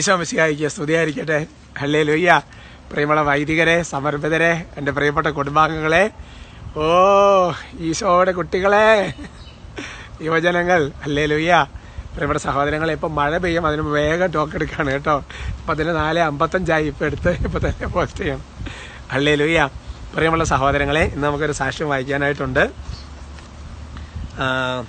ഈശോമിശിയായിക്ക് സ്തുതിയായിരിക്കട്ടെ ഹല്ലേ ലുയ്യ പ്രിയമുള്ള വൈദികരെ സമർപ്പിതരെ എൻ്റെ പ്രിയപ്പെട്ട കുടുംബാംഗങ്ങളെ ഓ ഈശോയുടെ കുട്ടികളെ യുവജനങ്ങൾ ഹല്ലേ ലുയ്യ പ്രിയപ്പെട്ട സഹോദരങ്ങളെ ഇപ്പം മഴ പെയ്യും അതിന് വേഗം ടോക്ക് എടുക്കുകയാണ് കേട്ടോ ഇപ്പം അതിന് നാല് അമ്പത്തഞ്ചായി ഇപ്പം എടുത്ത് ഇപ്പം തന്നെ പോസ്റ്റ് ചെയ്യണം ഹല്ലേ ലുയ്യ പ്രിയമുള്ള സഹോദരങ്ങളെ ഇന്ന് നമുക്കൊരു സാക്ഷ്യം വായിക്കാനായിട്ടുണ്ട് ആ,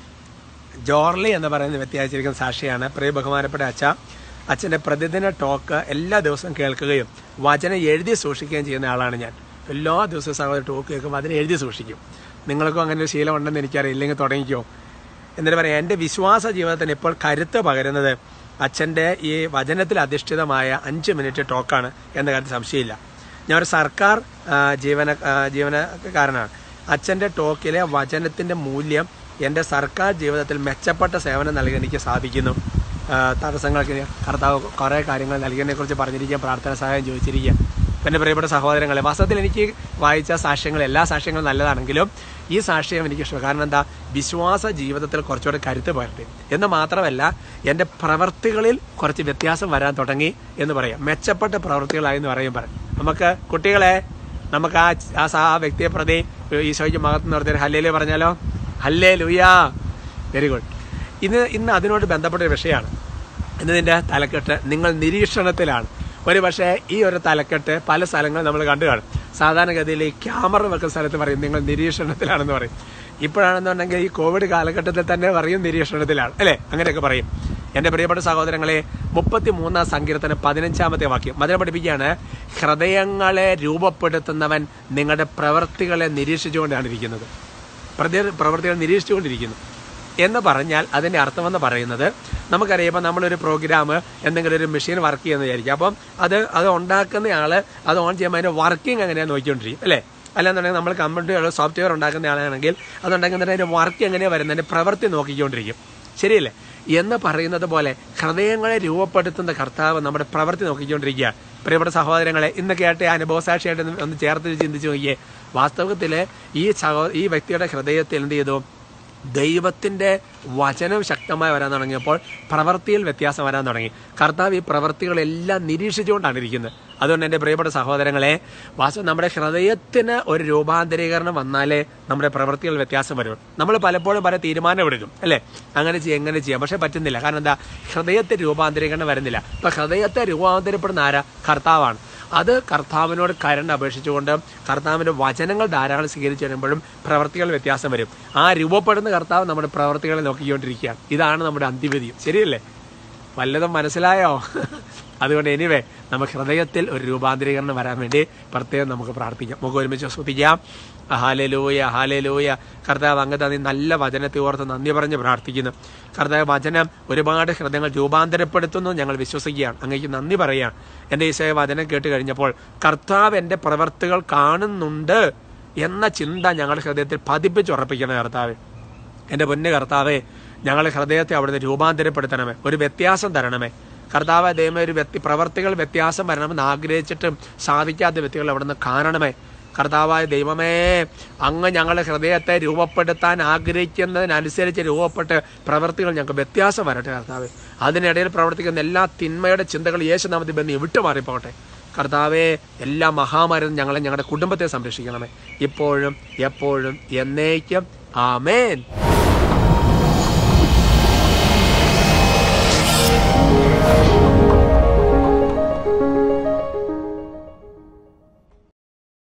ജോർലി എന്ന് പറയുന്ന വ്യക്തി അയച്ചിരിക്കുന്ന സാക്ഷിയാണ് പ്രിയ ബഹുമാനപ്പെട്ട അച്ഛ അച്ഛൻ്റെ പ്രതിദിന ടോക്ക് എല്ലാ ദിവസവും കേൾക്കുകയും വചനം എഴുതി സൂക്ഷിക്കുകയും ചെയ്യുന്ന ആളാണ് ഞാൻ എല്ലാ ദിവസവും സഹോദരൻ ടോക്ക് കേൾക്കുമ്പോൾ അതിനെ എഴുതി സൂക്ഷിക്കും നിങ്ങൾക്കും അങ്ങനെ ഒരു ശീലം ഉണ്ടെന്ന് എനിക്കറിയാം ഇല്ലെങ്കിൽ തുടങ്ങിക്കോ എന്നിട്ട് പറയാം എൻ്റെ വിശ്വാസ ജീവിതത്തിന് ഇപ്പോൾ കരുത്ത് പകരുന്നത് അച്ഛൻ്റെ ഈ വചനത്തിൽ അധിഷ്ഠിതമായ അഞ്ച് മിനിറ്റ് ടോക്കാണ് എന്ന കാര്യത്തിൽ സംശയമില്ല ഞാൻ ഒരു സർക്കാർ ആ, ജീവന ആ, ജീവനക്കാരനാണ് അച്ഛൻ്റെ ടോക്കിലെ വചനത്തിൻ്റെ മൂല്യം എൻ്റെ സർക്കാർ ജീവിതത്തിൽ മെച്ചപ്പെട്ട സേവനം നൽകാൻ എനിക്ക് സാധിക്കുന്നു ആ, തടസ്സങ്ങൾക്ക് കർത്താവ് കുറേ കാര്യങ്ങൾ നൽകിയതിനെക്കുറിച്ച് പറഞ്ഞിരിക്കുക പ്രാർത്ഥന സഹായം ചോദിച്ചിരിക്കുക എൻ്റെ പ്രിയപ്പെട്ട സഹോദരങ്ങളെ വാസ്തവത്തിൽ എനിക്ക് വായിച്ച സാക്ഷ്യങ്ങൾ എല്ലാ സാക്ഷ്യങ്ങളും നല്ലതാണെങ്കിലും ഈ സാക്ഷ്യം എനിക്ക് ഇഷ്ടം കാരണം എന്താ വിശ്വാസ ജീവിതത്തിൽ കുറച്ചുകൂടെ കരുത്ത് പകർത്തി എന്ന് മാത്രമല്ല എൻ്റെ പ്രവർത്തികളിൽ കുറച്ച് വ്യത്യാസം വരാൻ തുടങ്ങി എന്ന് പറയാം മെച്ചപ്പെട്ട പ്രവർത്തികളായി എന്ന് പറയും പറയും നമുക്ക് കുട്ടികളെ നമുക്ക് ആ ആ സ- ആ വ്യക്തിയെ പ്രതി ഈശോയ്ക്ക് മഹത്വം നടത്തിയ ഹല്ലേലേ പറഞ്ഞാലോ ഹല്ലേ ലുയാ വെരി ഗുഡ് ഇന്ന് ഇന്ന് അതിനോട് ബന്ധപ്പെട്ട ഒരു വിഷയമാണ് എന്നതിൻ്റെ തലക്കെട്ട് നിങ്ങൾ നിരീക്ഷണത്തിലാണ് ഒരു പക്ഷേ ഈ ഒരു തലക്കെട്ട് പല സ്ഥലങ്ങളും നമ്മൾ കണ്ടു കാണും സാധാരണഗതിയിൽ ഈ ക്യാമറ വെക്കുന്ന സ്ഥലത്ത് പറയും നിങ്ങൾ നിരീക്ഷണത്തിലാണെന്ന് പറയും ഇപ്പോഴാണെന്നുണ്ടെങ്കിൽ ഈ കോവിഡ് കാലഘട്ടത്തിൽ തന്നെ പറയും നിരീക്ഷണത്തിലാണ് അല്ലേ അങ്ങനെയൊക്കെ പറയും എൻ്റെ പ്രിയപ്പെട്ട സഹോദരങ്ങളെ മുപ്പത്തി മൂന്നാം സങ്കീർത്തനം പതിനഞ്ചാമത്തെ വാക്യം അതിനെ പഠിപ്പിക്കുകയാണ് ഹൃദയങ്ങളെ രൂപപ്പെടുത്തുന്നവൻ നിങ്ങളുടെ പ്രവൃത്തികളെ നിരീക്ഷിച്ചുകൊണ്ടാണ് ഇരിക്കുന്നത് പ്രതി പ്രവൃത്തികൾ നിരീക്ഷിച്ചുകൊണ്ടിരിക്കുന്നു എന്ന് പറഞ്ഞാൽ അതിൻ്റെ അർത്ഥമെന്ന് പറയുന്നത് നമുക്കറിയാം ഇപ്പം നമ്മളൊരു പ്രോഗ്രാം എന്തെങ്കിലും ഒരു മെഷീൻ വർക്ക് ചെയ്യുന്ന വിചാരിക്കും അപ്പം അത് അത് ഉണ്ടാക്കുന്ന ആൾ അത് ഓൺ ചെയ്യുമ്പോൾ അതിൻ്റെ വർക്കിംഗ് എങ്ങനെയാണ് നോക്കിക്കൊണ്ടിരിക്കും അല്ലേ അല്ലാന്നുണ്ടെങ്കിൽ നമ്മൾ കമ്പ്യൂട്ടർ സോഫ്റ്റ്വെയർ ഉണ്ടാക്കുന്ന ആളാണെങ്കിൽ അതുണ്ടാക്കുന്നതിന് അതിൻ്റെ വർക്ക് എങ്ങനെയാണ് വരുന്നത് അതിൻ്റെ പ്രവൃത്തി നോക്കിക്കൊണ്ടിരിക്കും ശരിയല്ലേ എന്ന് പറയുന്നത് പോലെ ഹൃദയങ്ങളെ രൂപപ്പെടുത്തുന്ന കർത്താവ് നമ്മുടെ പ്രവൃത്തി നോക്കിക്കൊണ്ടിരിക്കുക പ്രിയപ്പെട്ട സഹോദരങ്ങളെ ഇന്ന് കേട്ട അനുഭവസാക്ഷിയായിട്ട് ഒന്ന് ഒന്ന് ചേർത്ത് ചിന്തിച്ചു നോക്കിയേ വാസ്തവത്തിൽ ഈ സഹോ ഈ വ്യക്തിയുടെ ഹൃദയത്തിൽ എന്ത് ചെയ്തു ദൈവത്തിന്റെ വചനം ശക്തമായി വരാൻ തുടങ്ങിയപ്പോൾ പ്രവൃത്തിയിൽ വ്യത്യാസം വരാൻ തുടങ്ങി കർത്താവ് ഈ പ്രവൃത്തികളെല്ലാം നിരീക്ഷിച്ചുകൊണ്ടാണ് ഇരിക്കുന്നത് അതുകൊണ്ട് എൻ്റെ പ്രിയപ്പെട്ട സഹോദരങ്ങളെ വാസ്തവം നമ്മുടെ ഹൃദയത്തിന് ഒരു രൂപാന്തരീകരണം വന്നാലേ നമ്മുടെ പ്രവൃത്തികൾ വ്യത്യാസം വരും നമ്മൾ പലപ്പോഴും പല തീരുമാനം എടുക്കും അല്ലേ അങ്ങനെ ചെയ്യാം എങ്ങനെ ചെയ്യാം പക്ഷെ പറ്റുന്നില്ല കാരണം എന്താ ഹൃദയത്തെ രൂപാന്തരീകരണം വരുന്നില്ല ഇപ്പൊ ഹൃദയത്തെ രൂപാന്തരപ്പെടുന്ന ആരാ കർത്താവാണ് അത് കർത്താവിനോട് കരണ്ട് അപേക്ഷിച്ചുകൊണ്ട് കർത്താവിന്റെ വചനങ്ങൾ ധാരാളം സ്വീകരിച്ചു വരുമ്പോഴും പ്രവർത്തികൾ വ്യത്യാസം വരും ആ രൂപപ്പെടുന്ന കർത്താവ് നമ്മുടെ പ്രവർത്തികളെ നോക്കിക്കൊണ്ടിരിക്കുകയാണ് ഇതാണ് നമ്മുടെ അന്തിവിധി ശരിയല്ലേ വല്ലതും മനസ്സിലായോ അതുകൊണ്ട് എനിവേ നമുക്ക് ഹൃദയത്തിൽ ഒരു രൂപാന്തരീകരണം വരാൻ വേണ്ടി പ്രത്യേകം നമുക്ക് പ്രാർത്ഥിക്കാം നമുക്ക് ഒരുമിച്ച് സ്തുതിക്കാം ഹാലലൂയ ഹാലലൂയ കർത്താവ് അങ്ങ് തന്നെ നല്ല വചനത്തെ ഓർത്ത് നന്ദി പറഞ്ഞ് പ്രാർത്ഥിക്കുന്നു കർത്താവ് വചനം ഒരുപാട് ഹൃദയങ്ങൾ രൂപാന്തരപ്പെടുത്തുന്നു ഞങ്ങൾ വിശ്വസിക്കുകയാണ് അങ്ങേക്ക് നന്ദി പറയുകയാണ് എൻ്റെ ഈശോയെ വചനം കേട്ട് കഴിഞ്ഞപ്പോൾ കർത്താവ് എൻ്റെ പ്രവർത്തികൾ കാണുന്നുണ്ട് എന്ന ചിന്ത ഞങ്ങളുടെ ഹൃദയത്തിൽ പതിപ്പിച്ചുറപ്പിക്കണം കർത്താവ് എൻ്റെ പൊന്നു കർത്താവെ ഞങ്ങളെ ഹൃദയത്തെ അവിടുന്ന് രൂപാന്തരപ്പെടുത്തണമേ ഒരു വ്യത്യാസം തരണമേ കർത്താവ് ദൈവമേ ഒരു വ്യക്തി പ്രവർത്തികൾ വ്യത്യാസം വരണമെന്ന് ആഗ്രഹിച്ചിട്ടും സാധിക്കാത്ത വ്യക്തികൾ അവിടുന്ന് കാണണമേ കർത്താവായ ദൈവമേ അങ്ങ് ഞങ്ങളുടെ ഹൃദയത്തെ രൂപപ്പെടുത്താൻ ആഗ്രഹിക്കുന്നതിനനുസരിച്ച് രൂപപ്പെട്ട് പ്രവർത്തികൾ ഞങ്ങൾക്ക് വ്യത്യാസം വരട്ടെ കർത്താവ് അതിനിടയിൽ പ്രവർത്തിക്കുന്ന എല്ലാ തിന്മയുടെ ചിന്തകൾ യേശു നാമത്തിൽ ബന്ധി വിട്ടുമാറിപ്പോകട്ടെ കർത്താവെ എല്ലാ മഹാമാരും ഞങ്ങളെ ഞങ്ങളുടെ കുടുംബത്തെ സംരക്ഷിക്കണമേ ഇപ്പോഴും എപ്പോഴും എന്നേക്കും ആമേൻ